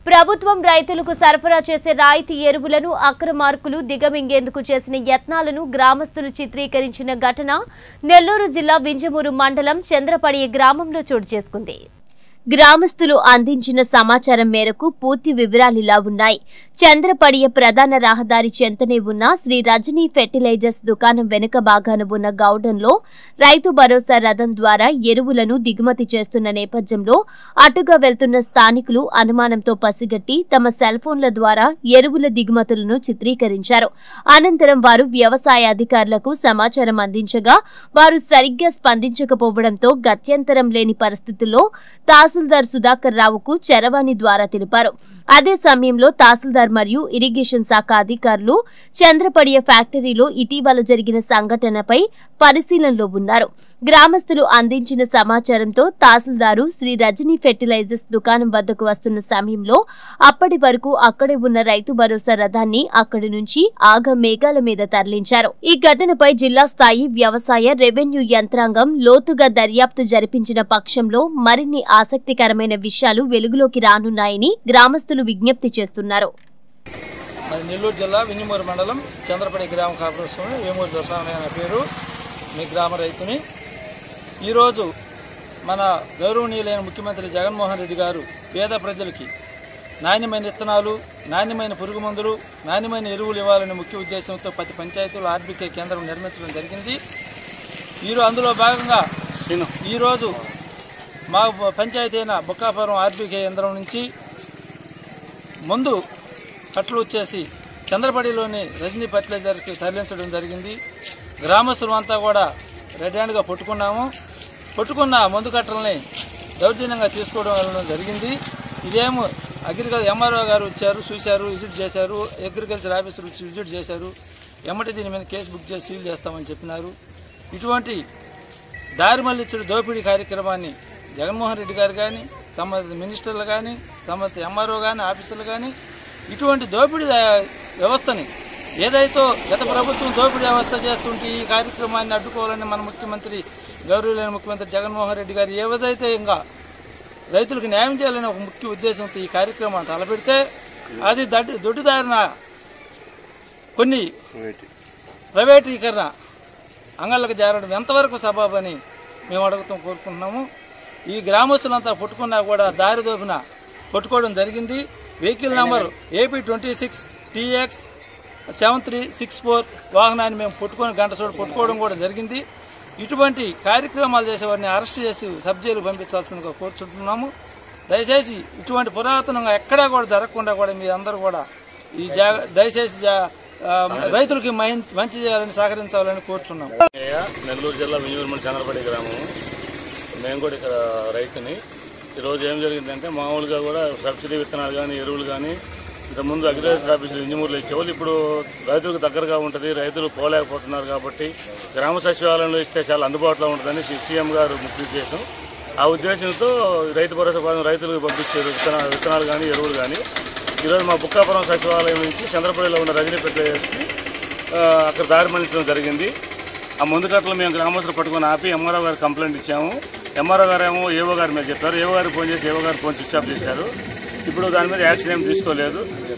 ప్రభుత్వం రైతులకు సరఫరా చేసే రాయితీ ఎరువులను అక్రమార్కులు దిగమింగేందుకు చేసిన యత్నాలను గ్రామస్తులు చిత్రీకరించిన ఘటన నెల్లూరు జిల్లా వింజమూరు మండలం చంద్రపడియ గ్రామంలో చోటు చేసుకుంది గ్రామస్తులు అందించిన సమాచారం మేరకు పూర్తి వివరాలిలా ఉన్నాయి చంద్రపడియ ప్రధాన రహదారి చెంతనే ఉన్న శ్రీ రజనీ ఫెర్టిలైజర్స్ దుకాణం వెనుక భాగాన ఉన్న గౌడంలో రైతు భరోసా రథం ద్వారా ఎరువులను దిగుమతి చేస్తున్న నేపథ్యంలో అటుగా వెళ్తున్న స్థానికులు అనుమానంతో పసిగట్టి తమ సెల్ ఫోన్ల ద్వారా ఎరువుల దిగుమతులను చిత్రీకరించారు అనంతరం వారు వ్యవసాయ అధికారులకు సమాచారం అందించగా వారు సరిగ్గా స్పందించకపోవడంతో గత్యంతరం లేని పరిస్థితుల్లో తహసీల్దార్ సుధాకర్ రావుకు చరవాణి ద్వారా తెలిపారు అదే సమయంలో తహసీల్దార్ మరియు ఇరిగేషన్ శాఖ అధికారులు చంద్రపడియ ఫ్యాక్టరీలో ఇటీవల జరిగిన సంఘటనపై పరిశీలనలో ఉన్నారు గ్రామస్తులు అందించిన సమాచారంతో తహసీల్దారు శ్రీ రజనీ ఫెర్టిలైజర్స్ దుకాణం వద్దకు వస్తున్న సమయంలో అప్పటి వరకు అక్కడే ఉన్న రైతు భరోసా రథాన్ని అక్కడి నుంచి ఆగ మేఘాల మీద తరలించారు ఈ ఘటనపై జిల్లా స్థాయి వ్యవసాయ రెవెన్యూ యంత్రాంగం లోతుగా దర్యాప్తు జరిపించిన పక్షంలో మరిన్ని ఆసక్తికరమైన విషయాలు వెలుగులోకి రానున్నాయని గ్రామస్తులు విజ్ఞప్తి చేస్తున్నారు మరి నెల్లూరు జిల్లా వింజమూరు మండలం చంద్రపడి గ్రామ కార్పొరేషన్ వేమూరు దొరసాని అనే పేరు మీ గ్రామ రైతుని ఈరోజు మన గౌరవనీయులైన ముఖ్యమంత్రి జగన్మోహన్ రెడ్డి గారు పేద ప్రజలకి నాణ్యమైన విత్తనాలు నాణ్యమైన పురుగు మందులు నాణ్యమైన ఎరువులు ఇవ్వాలనే ముఖ్య ఉద్దేశంతో ప్రతి పంచాయతీలో ఆర్బీకే కేంద్రం నిర్మించడం జరిగింది ఈరోజు అందులో భాగంగా ఈరోజు మా పంచాయతీ అయిన బొక్కాపురం ఆర్బీకే కేంద్రం నుంచి ముందు కట్టలు వచ్చేసి చంద్రపడిలోని రజనీ ఫర్టిలైజర్కి తరలించడం జరిగింది గ్రామస్తులు అంతా కూడా రెడ్ హ్యాండ్గా పట్టుకున్నాము పట్టుకున్న మందు కట్టలని దౌర్జన్యంగా తీసుకోవడం వెళ్ళడం జరిగింది ఇదేమో అగ్రికల్చర్ ఎంఆర్ఓ గారు వచ్చారు చూశారు విజిట్ చేశారు అగ్రికల్చర్ ఆఫీసర్ వచ్చి విజిట్ చేశారు ఎమ్మటి దీని మీద కేసు బుక్ చేసి సీల్ చేస్తామని చెప్పినారు ఇటువంటి దారి మళ్లించుడు దోపిడీ కార్యక్రమాన్ని జగన్మోహన్ రెడ్డి గారు కానీ సంబంధిత మినిస్టర్లు కానీ సంబంధిత ఎంఆర్ఓ కానీ ఆఫీసర్లు కానీ ఇటువంటి దోపిడీ దా- వ్యవస్థని ఏదైతే గత ప్రభుత్వం దోపిడీ వ్యవస్థ చేస్తుంటే ఈ కార్యక్రమాన్ని అడ్డుకోవాలని మన ముఖ్యమంత్రి గౌరవలేని ముఖ్యమంత్రి జగన్మోహన్ రెడ్డి గారు ఏదైతే ఇంకా రైతులకు న్యాయం చేయాలని ఒక ముఖ్య ఉద్దేశంతో ఈ కార్యక్రమాన్ని తలపెడితే అది దడ్డి దొడ్డిదారిన కొన్ని ప్రైవేటీకరణ అంగళ్ళకు చేరడం ఎంతవరకు సబాబని మేము అడుగుతాం కోరుకుంటున్నాము ఈ గ్రామస్తులంతా పుట్టుకున్నా కూడా దారి దోపిన పట్టుకోవడం జరిగింది vehicle number AP twenty six TX seven three six four వాహనాన్ని మేము పట్టుకొని గంట చోటు పట్టుకోవడం కూడా జరిగింది ఇటువంటి కార్యక్రమాలు చేసేవారిని అరెస్ట్ చేసి సబ్ జైలు పంపించాల్సిందిగా కోరుచుంటున్నాము దయచేసి ఇటువంటి పురాతనంగా ఎక్కడా కూడా జరగకుండా కూడా మీ అందరూ కూడా ఈ జాగ దయచేసి జా- ఆ, రైతులకి మహిం- మంచి చేయాలని సహకరించాలని కోరుతున్నాం అయ్యా, నెల్లూరు జిల్లా వింజూరుమల్ చంద్రపడి గ్రామం మేము కూడా ఇక్కడ రైతుని ఈరోజు ఏం జరిగిందంటే మామూలుగా కూడా సబ్సిడీ విత్తనాలు కానీ ఎరువులు కానీ ఇంతకుముందు అగ్రికల్చర్ ఆఫీసులు ఇంజమూరులో ఇచ్చేవాళ్ళు ఇప్పుడు రైతులకు దగ్గరగా ఉంటుంది రైతులు పోలేకపోతున్నారు కాబట్టి గ్రామ సచివాలయంలో ఇస్తే చాలా అందుబాటులో ఉంటుందని సి- సీఎం గారు ముఖ్య ఉద్దేశం ఆ ఉద్దేశంతో రైతు భరోసా పథకం రైతులకు పంపించారు విత్తనాలు విత్తనాలు కానీ ఎరువులు కానీ ఈరోజు మా బుక్కాపురం సచివాలయం నుంచి చంద్రపల్లిలో ఉన్న రజనీ పెట్టేసి అక్కడ దారి మళ్లించడం జరిగింది ఆ ముందు కట్టలు మేము గ్రామస్తులు పట్టుకొని ఆపి ఎంఆర్ఓ గారు కంప్లైంట్ ఇచ్చాము ఎంఆర్ఓ గారు ఏమో ఏవో గారి మీద చెప్పారు ఏవో గారికి ఫోన్ చేసి ఏవో గారు ఫోన్ స్విచ్ ఆఫ్ చేశారు ఇప్పుడు దాని మీద యాక్షన్ ఏం తీసుకోలేదు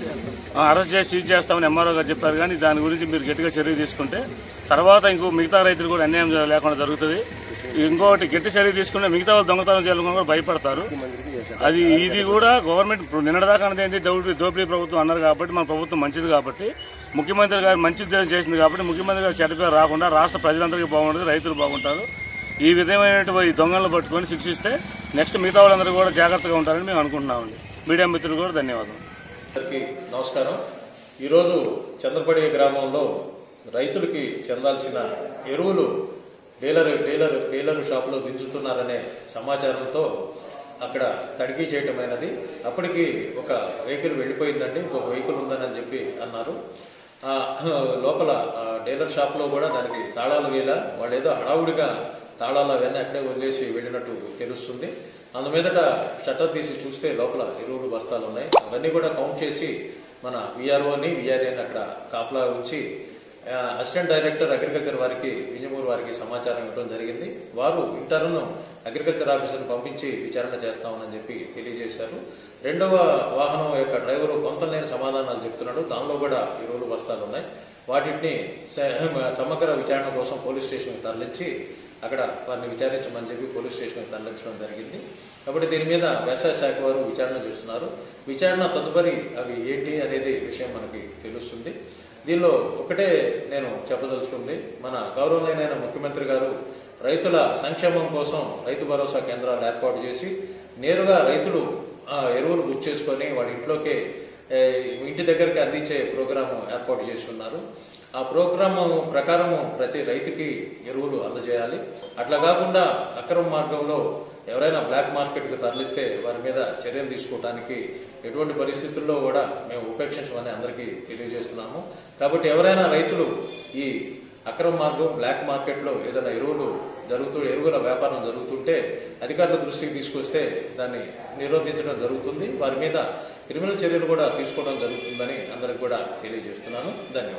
ఆ, అరెస్ట్ చేసి సీజ్ చేస్తామని ఎంఆర్ఓ గారు చెప్పారు కానీ దాని గురించి మీరు గట్టిగా చర్య తీసుకుంటే తర్వాత ఇంకో మిగతా రైతులు కూడా అన్యాయం జర- లేకుండా జరుగుతుంది ఇంకొకటి గట్టి చర్య తీసుకుంటే మిగతా వాళ్ళు దొంగతనం చేయాలని కూడా భయపడతారు అది ఇది కూడా గవర్నమెంట్ ఇప్పుడు నిన్నటిదాకా అన్నది ఏంటి దోపిడీ దోపిడీ ప్రభుత్వం అన్నారు కాబట్టి మన ప్రభుత్వం మంచిది కాబట్టి ముఖ్యమంత్రి గారు మంచి ఉద్దేశం చేసింది కాబట్టి ముఖ్యమంత్రి గారు చెడ్డ పేరు రాకుండా రాష్ట్ర ప్రజలందరికీ బాగుంటుంది రైతులు బాగుంటారు ఈ విధమైనటువంటి దొంగలను పట్టుకొని శిక్షిస్తే నెక్స్ట్ మిగతా వాళ్ళందరూ కూడా జాగ్రత్తగా ఉంటారని మేము అనుకుంటున్నామండి మీడియా మిత్రులు కూడా ధన్యవాదాలు అందరికీ నమస్కారం ఈరోజు చంద్రపడి గ్రామంలో రైతులకి చెందాల్సిన ఎరువులు డీలర్ డీలర్ డీలర్ షాపులో దించుతున్నారనే సమాచారంతో అక్కడ తనిఖీ చేయటమైనది అప్పటికి ఒక వెహికల్ వెళ్ళిపోయిందండి ఇంకొక వెహికల్ ఉందని చెప్పి అన్నారు ఆ, లోపల ఆ, డీలర్ షాప్లో కూడా దానికి తాళాలు వేల వాడు ఏదో హడావుడిగా తాళాలు అవన్నీ అక్కడే వదిలేసి వెళ్ళినట్టు తెలుస్తుంది అందుమీదట షట్టర్ తీసి చూస్తే లోపల ఎరువులు బస్తాలు ఉన్నాయి అవన్నీ కూడా కౌంట్ చేసి మన విఆర్ఓని విఆర్ఏని అక్కడ కాపలా ఉంచి ఆ, అసిస్టెంట్ డైరెక్టర్ అగ్రికల్చర్ వారికి వింజమూరు వారికి సమాచారం ఇవ్వడం జరిగింది వారు ఇంటర్ను అగ్రికల్చర్ ఆఫీసర్ని పంపించి విచారణ చేస్తామని చెప్పి తెలియజేశారు రెండవ వాహనం యొక్క డ్రైవరు కొంతలేని సమాధానాలు చెప్తున్నాడు దానిలో కూడా ఎరువులు బస్తాలు ఉన్నాయి వాటిని స- సమగ్ర విచారణ కోసం పోలీస్ స్టేషన్కి తరలించి అక్కడ వారిని విచారించమని చెప్పి పోలీస్ స్టేషన్కి తరలించడం జరిగింది కాబట్టి దీని మీద వ్యవసాయ శాఖ వారు విచారణ చేస్తున్నారు విచారణ తదుపరి అవి ఏంటి అనేది విషయం మనకి తెలుస్తుంది దీనిలో ఒకటే నేను చెప్పదలుచుకుంది మన గౌరవనీయమైన ముఖ్యమంత్రి గారు రైతుల సంక్షేమం కోసం రైతు భరోసా కేంద్రాలు ఏర్పాటు చేసి నేరుగా రైతులు ఆ, ఎరువులు బుక్ చేసుకొని వాడి ఇంట్లోకే ఏ, ఇంటి దగ్గరికి అందించే ప్రోగ్రాము ఏర్పాటు చేసి ఉన్నారు ఆ ప్రోగ్రాము ప్రకారము ప్రతి రైతుకి ఎరువులు అందజేయాలి అట్లా కాకుండా అక్రమ మార్గంలో ఎవరైనా బ్లాక్ మార్కెట్కి తరలిస్తే వారి మీద చర్యలు తీసుకోవడానికి ఎటువంటి పరిస్థితుల్లో కూడా మేము ఉపేక్షించమని అందరికీ తెలియజేస్తున్నాము కాబట్టి ఎవరైనా రైతులు ఈ అక్రమ మార్గం బ్లాక్ మార్కెట్లో ఏదైనా ఎరువులు జరుగుతూ ఎరువుల వ్యాపారం జరుగుతుంటే అధికారుల దృష్టికి తీసుకొస్తే దాన్ని నిరోధించడం జరుగుతుంది వారి మీద క్రిమినల్ చర్యలు కూడా తీసుకోవడం జరుగుతుందని అందరికి కూడా తెలియజేస్తున్నాను ధన్యవాదాలు